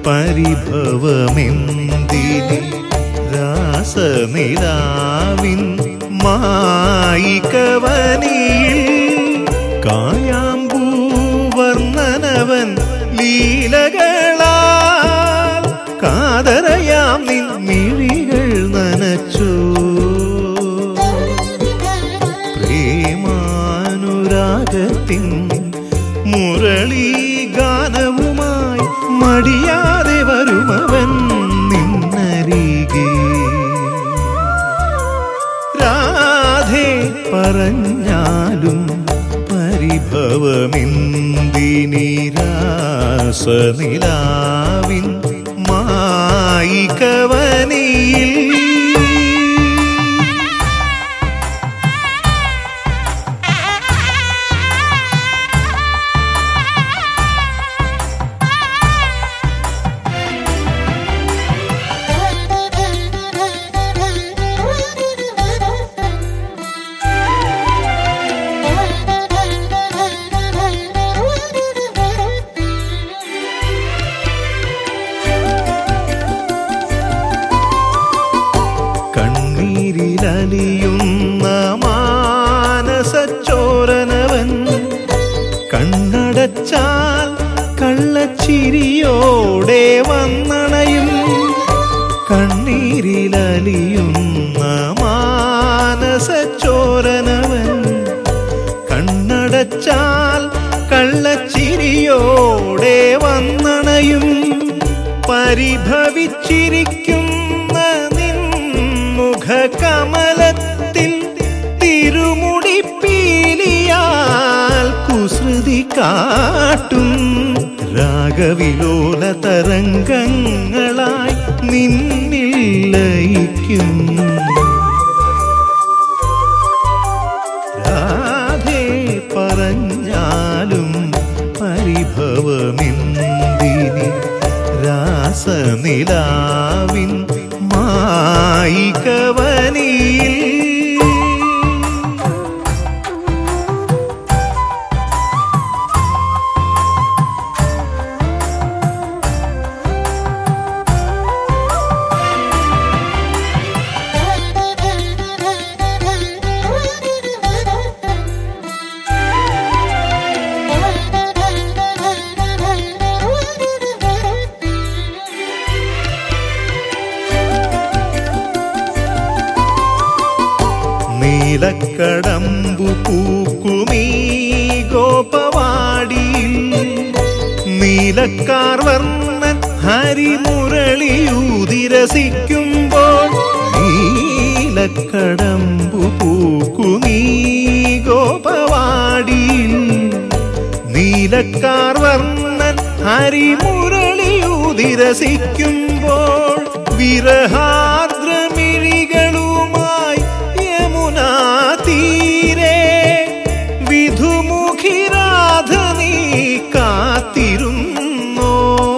പരിഭവമെന്തിനി രാസനിലാവിൻ മായികവനിയിൽ കായാമ്പൂവർണ്ണനവൻ ലീലകളാൽ കാതരയാം നിൻ മിഴികൾ നനച്ചോ പ്രേമാനുരാഗത്തിൻ മുരളീ ഗാനവുമായി മടിയാതെ വരുമവൻ നിന്നരികെ രാധേ പറഞ്ഞാലും പരിഭവമെന്തിനി രാസനിലാവിൻ മായികവനിയിൽ കണ്ണീരിലലിയുന്ന മാനസച്ചോരനവൻ കണ്ണടച്ചാൽ കള്ളച്ചിരിയോടെ വന്നണയും കണ്ണീരിലലിയുന്ന മാനസച്ചോരനവൻ കണ്ണടച്ചാൽ കള്ളച്ചിരിയോടെ വന്നണയും പരിഭവിച്ചിരിക്കുന്ന നിൻ മുഖകമലത്തിൽ തിരുമുടി പീലിയാൽ കുസൃതി കാട്ടും രാഗവിലോല തരംഗങ്ങളായി നിന്നിൽ ലയിക്കും രാധേ പറഞ്ഞാലും പരിഭവമെന്തിനി രാസനിലാവിൻ മായികവനിയിൽ നീലക്കടമ്പു പൂക്കുമീ ഗോപവാടിയിൽ നീലക്കാർ വർണ്ണൻ ഹരിമുരളിയൂതിരസിക്കുമ്പോൾ നീലക്കടമ്പു പൂക്കുമീ ഗോപവാടിയിൽ നീലക്കാർ വർണ്ണൻ ഹരിമുരളിയൂതിരസിക്കുമ്പോൾ വിരഹാർദ്രമിഴികളുമായി യമുനാ തീരെ വിധുമുഖിരാധ നീ കാത്തിരുന്നോ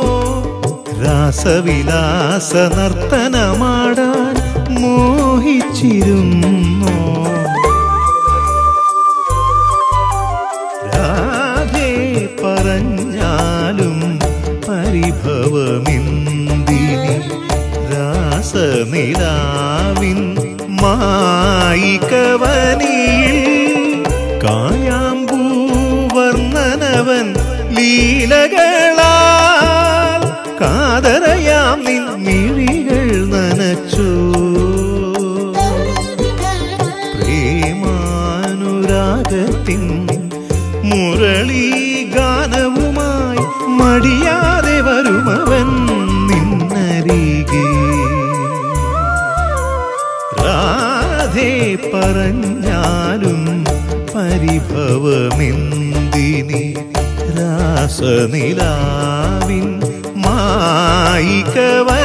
രാസവിലാസ നർത്തനമാടാൻ മോഹിച്ചിരുന്നോ രാധേ പറഞ്ഞാലും പരിഭവമെന്തിനി രാസനിലാവിൻ മായികവനിയിൽ കായാമ്പൂവർണ്ണനവൻ ലീലകളാൽ കാതരയാം നിൻ മിഴികൾ നനച്ചോ പ്രേമാനുരാഗത്തിൻ മുരളീ ഗാനവുമായി മടിയാതെ വരുമവൻ നിന്നരികെ രാധേ പറഞ്ഞാലും പരിഭവമെന്തിനി രാസനിലാവിൻ മായികവനിയിൽ